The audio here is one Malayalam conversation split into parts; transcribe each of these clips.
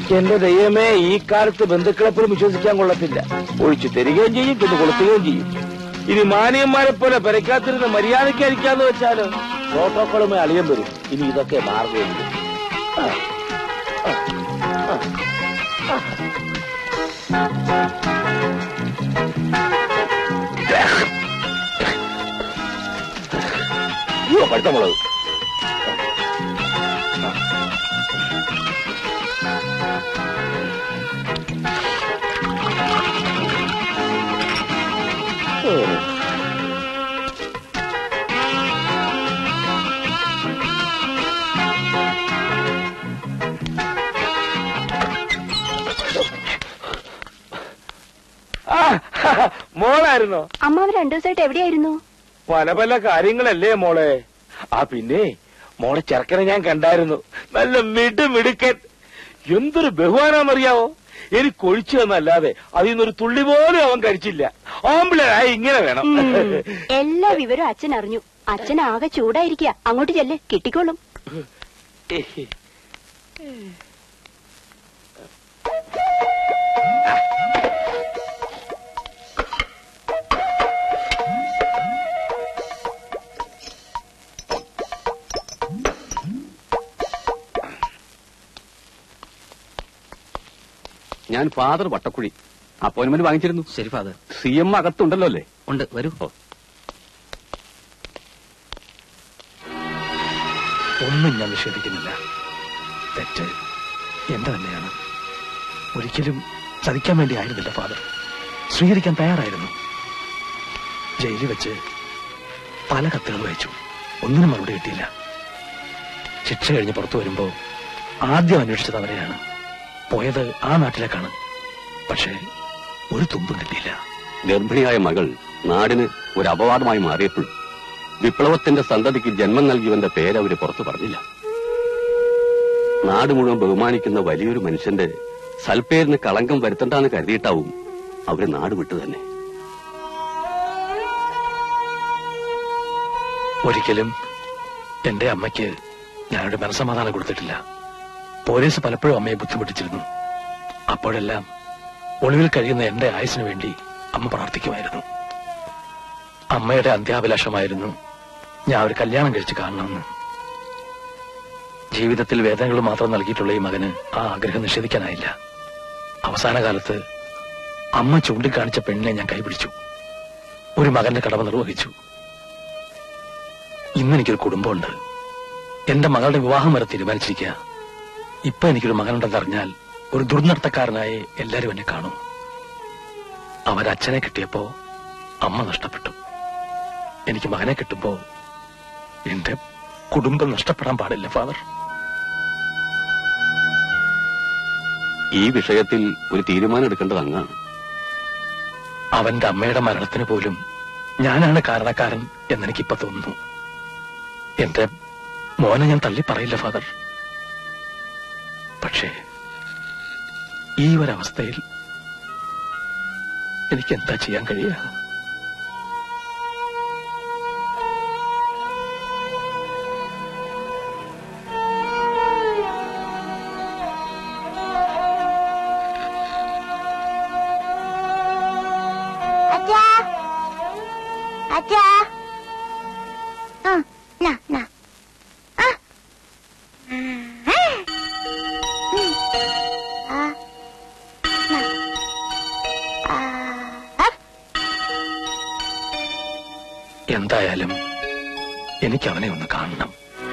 എന്റെ ദൈവമേ ഈ കാലത്ത് ബന്ധുക്കളെ പോലും വിശ്വസിക്കാൻ കൊള്ളത്തില്ല ഒഴിച്ചു തരികയും ചെയ്യും ചെന്ന് കൊളുത്തുകയും ചെയ്യും ഇനി മാനിയന്മാരെ പോലെ പെരക്കാത്തിരുന്ന് മര്യാദയ്ക്കായിരിക്കാന്ന് വെച്ചാല് പ്രോട്ടോക്കോളുമേ അളിയം വരും ഇനി ഇതൊക്കെ മാറുകയുള്ളൂ ആ, ആ, ആ, ആ. അയ്യോ പഴുത്ത മുളക് ആ, മോളായിരുന്നോ അമ്മാവ് രണ്ടു ദിവസമായിട്ട് എവിടെയായിരുന്നു പല പല കാര്യങ്ങളല്ലേ മോളെ ആ പിന്നെ മോളെ ചെറുക്കനെ ഞാൻ കണ്ടായിരുന്നു നല്ല മിടു മിടുക്കൻ എന്തൊരു ബഹുമാനാന്നറിയാവോ എനിക്ക് ഒഴിച്ചു തന്നല്ലാതെ അതിൽ നിന്നൊരു തുള്ളി പോലും അവൻ കഴിച്ചില്ല ആമ്പിളായി ഇങ്ങനെ വേണം ഉം. എല്ലാ വിവരവും അച്ഛൻ അറിഞ്ഞു അച്ഛൻ ആകെ ചൂടായിരിക്കുക അങ്ങോട്ട് ചെല്ല് കിട്ടിക്കോളും ഞാൻ ഫാദർ വട്ടക്കുഴി അപ്പോയിന്റ്മെന്റ് വാങ്ങിച്ചിരുന്നു ശരി ഫാദർ സി എം അകത്തുണ്ടല്ലോ അല്ലേ ഉണ്ട് വരൂ ഒന്നും ഞാൻ നിഷേധിക്കുന്നില്ല തെറ്റ് എന്റെ തന്നെയാണ് ഒരിക്കലും ചതിക്കാൻ വേണ്ടി ആയിരുന്നില്ല ഫാദർ സ്വീകരിക്കാൻ തയ്യാറായിരുന്നു ജയിലിൽ വെച്ച് പല കത്തുകൾ വായിച്ചു ഒന്നിനും മറുപടി കിട്ടിയില്ല ശിക്ഷ കഴിഞ്ഞ് പുറത്തു വരുമ്പോ ആദ്യം അന്വേഷിച്ചത് അവരെയാണ് പോയത് ആ നാട്ടിലേക്കാണ് പക്ഷേ ഒരു തുമ്പും കിട്ടിയില്ല ഗർഭിണിയായ മകൾ നാടിന് ഒരു അപവാദമായി മാറിയപ്പോൾ വിപ്ലവത്തിന്റെ സന്തതിക്ക് ജന്മം നൽകിയവന്റെ പേര് അവര് പുറത്തു പറഞ്ഞില്ല നാട് മുഴുവൻ ബഹുമാനിക്കുന്ന വലിയൊരു മനുഷ്യന്റെ സൽപ്പേരിന് കളങ്കം വരുത്തണ്ടെന്ന് കരുതിയിട്ടാവും അവര് നാട് വിട്ടു തന്നെ ഒരിക്കലും എന്റെ അമ്മയ്ക്ക് ഞാനൊരു മനസമാധാനം കൊടുത്തിട്ടില്ല പോലീസ് പലപ്പോഴും അമ്മയെ ബുദ്ധിമുട്ടിച്ചിരുന്നു അപ്പോഴെല്ലാം ഒളിവിൽ കഴിയുന്ന എന്റെ ആയുസിനു വേണ്ടി അമ്മ പ്രാർത്ഥിക്കുമായിരുന്നു അമ്മയുടെ അന്ത്യാഭിലാഷമായിരുന്നു ഞാൻ ഒരു കല്യാണം കഴിച്ച് കാണണമെന്ന് ജീവിതത്തിൽ വേദനകൾ മാത്രം നൽകിയിട്ടുള്ള ഈ മകന് ആ ആഗ്രഹം നിഷേധിക്കാനായില്ല അവസാന കാലത്ത് അമ്മ ചൂണ്ടിക്കാണിച്ച പെണ്ണിനെ ഞാൻ കൈപിടിച്ചു ഒരു മകന്റെ കടമ നിർവഹിച്ചു ഇന്ന് എനിക്കൊരു കുടുംബമുണ്ട് എന്റെ മകളുടെ വിവാഹം വരെ തീരുമാനിച്ചിരിക്കുക ഇപ്പൊ എനിക്കൊരു മകനുണ്ടെന്നറിഞ്ഞാൽ ഒരു ദുർനടത്തക്കാരനായി എല്ലാരും എന്നെ കാണും അവരച്ഛനെ കിട്ടിയപ്പോ അമ്മ നഷ്ടപ്പെട്ടു എനിക്ക് മകനെ കിട്ടുമ്പോ എന്റെ കുടുംബം നഷ്ടപ്പെടാൻ പാടില്ല ഫാദർ ഈ വിഷയത്തിൽ ഒരു തീരുമാനം എടുക്കേണ്ടത് അങ്ങാണ് അവന്റെ അമ്മയുടെ മരണത്തിന് പോലും ഞാനാണ് കാരണക്കാരൻ എന്നെനിക്കിപ്പോ തോന്നുന്നു എന്റെ മോനെ ഞാൻ തള്ളി പറയില്ല ഫാദർ പക്ഷേ ഈ ഒരവസ്ഥയിൽ എനിക്ക് എന്താ ചെയ്യാൻ കഴിയുക അച്ഛാ അച്ഛാ ആ നാ നാ ആ ഉം. ആ നാ. ആ ആ. എന്തായാലും എനിക്ക് അവനെ ഒന്ന് കാണണം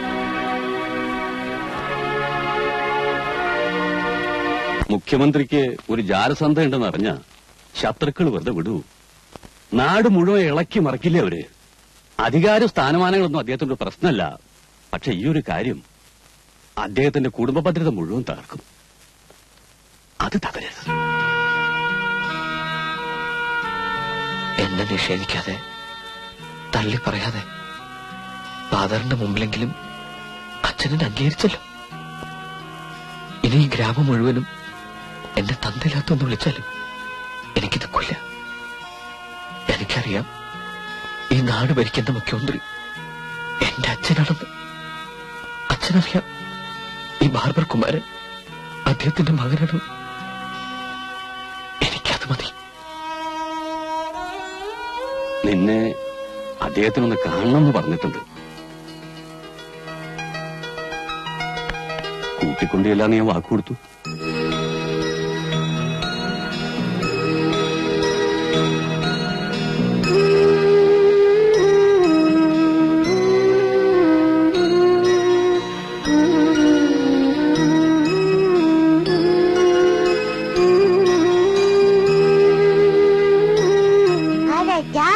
മുഖ്യമന്ത്രിക്ക് ഒരു ജാരസന്ധ ഉണ്ടെന്ന് അറിഞ്ഞ ശത്രുക്കൾ വെറുതെ വിടൂ നാട് മുഴുവൻ ഇളക്കി മറിക്കില്ലേ അവര് അധികാര സ്ഥാനമാനങ്ങളൊന്നും അദ്ദേഹത്തിന്റെ പ്രശ്നമല്ല പക്ഷെ ഈ ഒരു കാര്യം അദ്ദേഹത്തിന്റെ കുടുംബ ഭദ്രത മുഴുവൻ തകർക്കും അത് തകരരുത് എന്നെ നിഷേധിക്കാതെ തള്ളി പറയാതെ ഫാദറിന്റെ മുമ്പിലെങ്കിലും അച്ഛനെ അംഗീകരിച്ചല്ലോ ഇനി ഈ ഗ്രാമം മുഴുവനും എന്നെ തന്തയില്ലാത്തൊന്ന് വിളിച്ചാലും എനിക്ക് നിൽക്കില്ല എനിക്കറിയാം ഈ നാട് ഭരിക്കുന്ന മുഖ്യമന്ത്രി എന്റെ അച്ഛനാണെന്ന് അച്ഛനറിയാം ഈ ബാർബർ കുമാരൻ അദ്ദേഹത്തിന്റെ മകനാണ് എനിക്കത് മതി നിന്നെ അദ്ദേഹത്തിനൊന്ന് കാണണമെന്ന് പറഞ്ഞിട്ടുണ്ട് കൂട്ടിക്കൊണ്ടില്ലാന്ന് ഞാൻ വാക്ക് കൊടുത്തു ആരാച്ചാ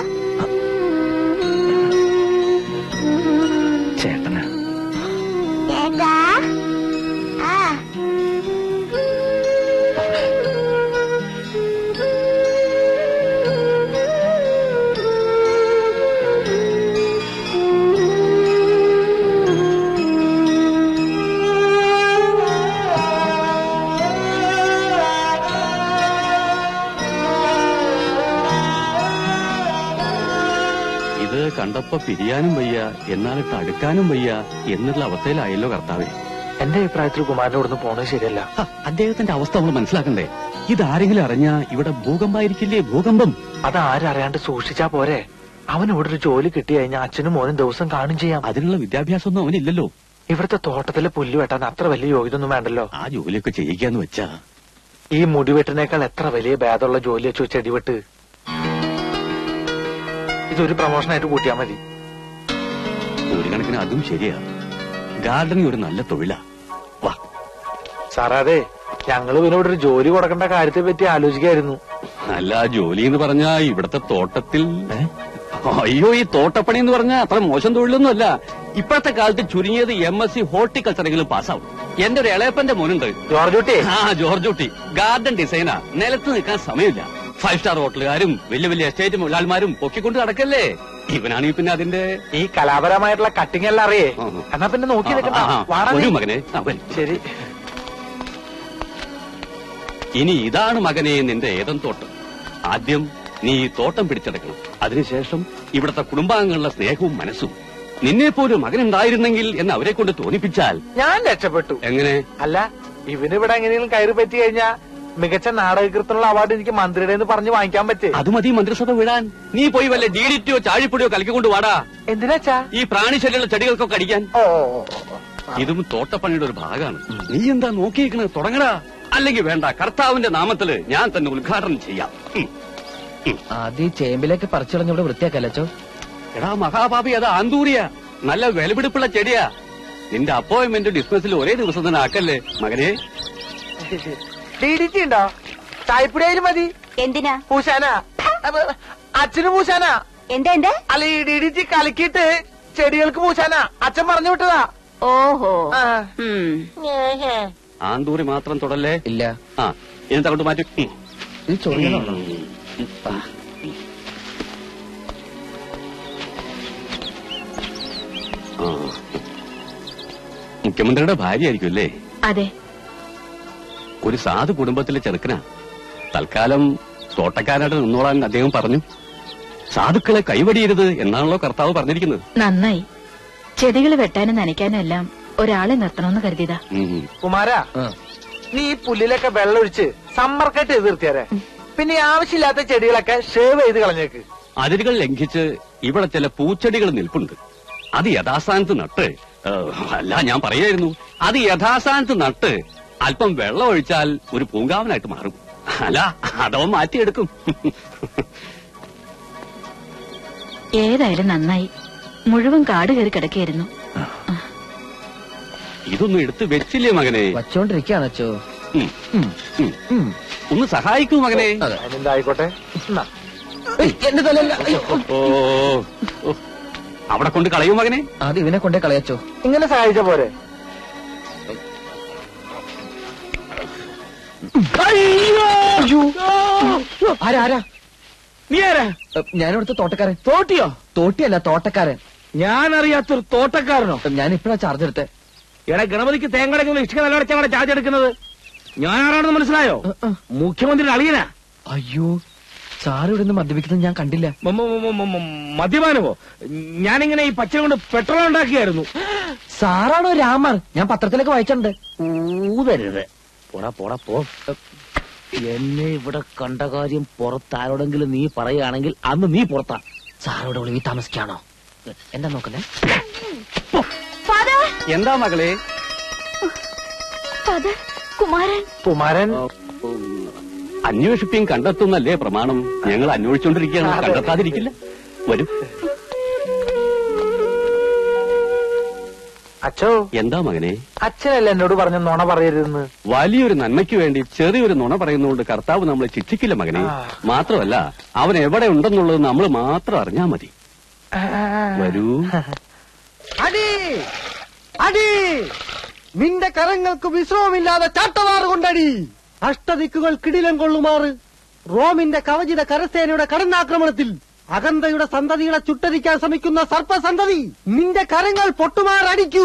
ചേട്ടനാ ചേട്ടാ ആ ഇത് കണ്ടപ്പോ പിരിയാനും വയ്യ എന്നാലിട്ട് അടുക്കാനും വയ്യ എന്നുള്ള അവസ്ഥയിലായല്ലോ കർത്താവേ എന്റെ അഭിപ്രായത്തിൽ കുമാരനോടൊന്ന് പോണത് ശരിയല്ല ഹ, അദ്ദേഹത്തിന്റെ അവസ്ഥ നമ്മൾ മനസ്സിലാക്കണ്ടേ ഇതാരെങ്കിലും അറിഞ്ഞാ ഇവിടെ ഭൂകമ്പായിരിക്കില്ലേ ഭൂകമ്പം അത് ആരറിയാണ്ട് സൂക്ഷിച്ചാ പോരെ അവൻ ഇവിടെ ഒരു ജോലി കിട്ടി കഴിഞ്ഞാൽ അച്ഛനും മോനും ദിവസം കാണും ചെയ്യാം അതിനുള്ള വിദ്യാഭ്യാസമൊന്നും അവനില്ലല്ലോ ഇവിടുത്തെ തോട്ടത്തിലെ പുല്ല് വെട്ടാൻ അത്ര വലിയ യോഗ്യത ഒന്നും വേണ്ടല്ലോ ആ ജോലിയൊക്കെ ചെയ്യിക്കാന്ന് വെച്ചാ ഈ മുടിവെട്ടിനേക്കാൾ എത്ര വലിയ ഭേദമുള്ള ജോലി വെച്ചു ചെടിവെട്ട് ഇതൊരു പ്രൊമോഷനായിട്ട് കൂട്ടിയാ മതി ഒരു കണക്കിന് അതും ശരിയാ ഗാർഡനിങ് ഒരു നല്ല തൊഴിലാ വാ സാറേ അതെ ഞങ്ങൾ ഇവനോട് ഒരു ജോലി കൊടുക്കേണ്ട കാര്യത്തെ പറ്റി ആലോചിക്കായിരുന്നു അല്ല ജോലി എന്ന് പറഞ്ഞാ ഇവിടത്തെ തോട്ടത്തിൽ അയ്യോ ഈ തോട്ടപ്പണി എന്ന് പറഞ്ഞാൽ അത്ര മോശം തൊഴിലൊന്നും അല്ല ഇപ്പോഴത്തെ കാലത്ത് ചുരുങ്ങിയത് എം എസ് സി ഹോർട്ടിക്കൾച്ചറെങ്കിലും പാസ്സാവും എന്റെ ഒരു ഇളയപ്പന്റെ മോനുണ്ട് ജോർജ് കുട്ടി ആ ജോർജ് കുട്ടി ഗാർഡൻ ഡിസൈനാ നിലത്ത് നിൽക്കാൻ സമയമില്ല ഫൈവ് സ്റ്റാർ ഹോട്ടലുകാരും വലിയ വലിയ എസ്റ്റേറ്റ് മുതലാളിമാരും പൊക്കിക്കൊണ്ട് നടക്കല്ലേ ഇവനാണെങ്കിൽ പിന്നെ അതിന്റെ ഈ കലാപരമായിട്ടുള്ള കട്ടിങ് എല്ലാം അറിയേ ആ. എന്നാ പിന്നെ നോക്കി നിൽക്കണ്ട ആ, ആ, വാടാ ഒരു നീ. മകനെ ആ, വരൂ. ശരി ഇനി ഇതാണ് മകനെ നിന്റെ ഏതം തോട്ടം ആദ്യം നീ ഈ തോട്ടം പിടിച്ചെടുക്കണം അതിനുശേഷം ഇവിടുത്തെ കുടുംബാംഗങ്ങളുടെ സ്നേഹവും മനസ്സും നിന്നെ പോലെ മകനുണ്ടായിരുന്നെങ്കിൽ എന്ന് അവരെ കൊണ്ട് തോന്നിപ്പിച്ചാൽ ഞാൻ രക്ഷപ്പെട്ടു എങ്ങനെ അല്ല ഇവന് ഇവിടെ എങ്ങനെയും കയറി പറ്റി കഴിഞ്ഞാ മികച്ച നാടകകൃത്തിനുള്ള അവാർഡ് എനിക്ക് മന്ത്രിയുടെ എന്ന് പറഞ്ഞ് വാങ്ങിക്കാൻ പറ്റേ അത് മതി മന്ത്രിസഭ വിടാൻ നീ പോയി വല്ല ഡീഡിറ്റിയോ ചാഴിപ്പൊടിയോ കലക്കിക്കൊണ്ട് വാടാ എന്തിനാച്ചാ ഈ പ്രാണിശല്യമുള്ള ചെടികൾക്കൊക്കെ അടിക്കാൻ ഓ ഓ, ഓ, ഓ. ഇതും തോട്ടപ്പണിയുടെ ഒരു ഭാഗമാണ് നീ എന്താ നോക്കിയിരിക്കണത് തുടങ്ങടാ അല്ലെങ്കിൽ വേണ്ട കർത്താവിന്റെ നാമത്തില് ഞാൻ തന്നെ ഉദ്ഘാടനം ചെയ്യാം ഉം. ആദ്യം ഈ ചേമ്പിലേക്ക് പറിച്ചിടഞ്ഞ് ഇവിടെ വൃത്തിയാക്കല്ലോ എടാ മഹാപാപി അത് ആന്തൂറിയ നല്ല വിലപിടിപ്പുള്ള ചെടിയാ നിന്റെ അപ്പോയിന്റ്മെന്റ് ഡിസ്മസിൽ ഒരേ ദിവസം തന്നെ ആക്കല്ലേ മകനെ ഡിഡിറ്റി ഉണ്ടോ ചായപ്പിടിയായാലും മതി എന്തിനാ പൂശാന അപ്പൊ അച്ഛന് പൂശാന എന്താ എന്താ അല്ല ഈ ഡിഡിറ്റി കലക്കിയിട്ട് ചെടികൾക്ക് പൂശാന അച്ഛൻ പറഞ്ഞു വിട്ടതാ ഓഹോ ആ. ഉം. ആന്തൂറി മാത്രം തുടല്ലേ ഇല്ല ആ എന്നിട്ട് അങ്ങോട്ട് മാറ്റി ഉം. ഇത് ചൊറിയണോ ആ. മുഖ്യമന്ത്രിയുടെ ഭാര്യയായിരിക്കും അല്ലേ അതെ ഒരു സാധു കുടുംബത്തിലെ ചെറുക്കനാ തൽക്കാലം തോട്ടക്കാരായിട്ട് നിന്നോളാൻ അദ്ദേഹം പറഞ്ഞു സാധുക്കളെ കൈവടിയരുത് എന്നാണല്ലോ കർത്താവ് പറഞ്ഞിരിക്കുന്നത് നന്നായി ചെടികൾ വെട്ടാനും നനയ്ക്കാനും എല്ലാം ഒരാളെ നിർത്തണമെന്ന് കരുതിയതാ ഉം. കുമാര നീ ഈ പുല്ലിലൊക്കെ വെള്ളമൊഴിച്ച് സമ്മർക്കട്ട് ചെയ്ത് നിർത്തിയാരെ പിന്നെ ഈ ആവശ്യമില്ലാത്ത ചെടികളൊക്കെ ഷേവ് ചെയ്ത് കളഞ്ഞേക്ക് അതിരുകൾ ലംഘിച്ച് ഇവിടെ ചില പൂച്ചെടികൾ നിൽപ്പുണ്ട് അത് യഥാസ്ഥാനത്ത് നട്ട് ഏ, അല്ല ഞാൻ പറയായിരുന്നു അത് യഥാസ്ഥാനത്ത് നട്ട് അല്പം വെള്ളം ഒഴിച്ചാൽ ഒരു പൂങ്കാവനായിട്ട് മാറും അല്ല അതോ മാറ്റിയെടുക്കും ഏതായാലും നന്നായി മുഴുവൻ കാട് കയറി കിടക്കുകയായിരുന്നു ഇതൊന്നും എടുത്ത് വെച്ചില്ലേ മകനെ വച്ചോണ്ടിരിക്കാണ് അച്ചോ ഉം, ഉം. ഒന്ന് സഹായിക്കൂ മകനെ അതിനെന്തായിക്കോട്ടെ എന്നാ. എന്റെ തലല്ല അയ്യോ. ഓ ഓ. അവിടെ കൊണ്ട് കളയൂ മകനെ ആദ്യം ഇവനെ കൊണ്ടേ കളയച്ചോ ഇങ്ങനെ സഹായിച്ച പോരെ ആരാ ആരാ നീ ആരാ ഏ, ഞാനിവിടുത്തെ തോട്ടക്കാരൻ തോട്ടിയോ തോട്ടിയല്ല തോട്ടക്കാരൻ ഞാൻ അറിയാത്തൊരു തോട്ടക്കാരനോ ഏ, ഞാൻ ഇപ്പഴാ ചാർജ് എടുത്തെ എടാ ഗണപതിക്ക് തേങ്ങടക്കുന്ന ഇഷ്ടിക നിലവടച്ചാണ് ചാർജ് എടുക്കുന്നത് ഞാൻ ആരാണെന്ന് മനസ്സിലായോ മുഖ്യമന്ത്രി അളിയനാ അയ്യോ സാറ് ഇവിടെ നിന്ന് മദ്യപിക്കുന്നത് ഞാൻ കണ്ടില്ല മ- മ- മ- മ- മ- മദ്യപാനമോ ഞാനിങ്ങനെ ഈ പച്ച കൊണ്ട് പെട്രോൾ ഉണ്ടാക്കിയായിരുന്നു സാറാണോ രാമർ ഞാൻ പത്രത്തിലൊക്കെ വായിച്ചിട്ടുണ്ട് ഊതരുത് പോടാ പോടാ പോ എന്നെ ഇവിടെ കണ്ട കാര്യം പുറത്താരോടെങ്കിലും നീ പറയുകയാണെങ്കിൽ അന്ന് നീ പുറത്താ സാറോട് ഒളിവി താമസിക്കാണോ എന്താ നോക്കുന്നേ ഫാദർ എന്താ മകളെ ഫാദർ കുമാരൻ കുമാരൻ അന്വേഷിപ്പിയും കണ്ടെത്തുന്നല്ലേ പ്രമാണം ഞങ്ങൾ അന്വേഷിച്ചുകൊണ്ടിരിക്കുകയാണ് കണ്ടെത്താതിരിക്കില്ല വരും അച്ഛോ എന്താ മകനെ അച്ഛനല്ല എന്നോട് പറഞ്ഞ നുണ പറയരുതെന്ന് വലിയൊരു നന്മയ്ക്ക് വേണ്ടി ചെറിയൊരു നുണ പറയുന്നതുകൊണ്ട് കർത്താവ് നമ്മളെ ശിക്ഷിക്കില്ല മകനെ മാത്രമല്ല അവൻ എവിടെ ഉണ്ടെന്നുള്ളത് നമ്മൾ മാത്രം അറിഞ്ഞാ മതി വരൂ അടി അടി നിന്റെ കരങ്ങൾക്ക് വിശ്രമമില്ലാതെ ചാട്ടവാറ് കൊണ്ടടി അഷ്ടദിക്കുകൾ കിടിലം കൊള്ളുമാറ് റോമിന്റെ കവചിത കരസേനയുടെ കടന്നാക്രമണത്തിൽ അകന്തയുടെ സന്തതികളെ ചുട്ടരിക്കാൻ ശ്രമിക്കുന്ന സർപ്പസന്തതി നിന്റെ കരങ്ങൾ പൊട്ടുമാറടിക്കൂ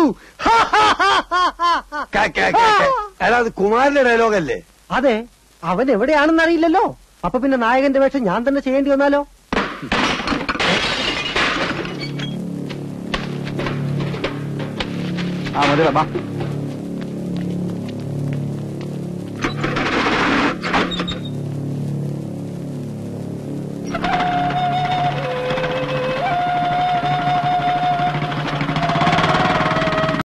അത് കുമാരന്റെ ഡയലോഗല്ലേ അതെ അവൻ എവിടെയാണെന്ന് അറിയില്ലല്ലോ അപ്പൊ പിന്നെ നായകന്റെ വേഷം ഞാൻ തന്നെ ചെയ്യേണ്ടി വന്നാലോ ആ മതി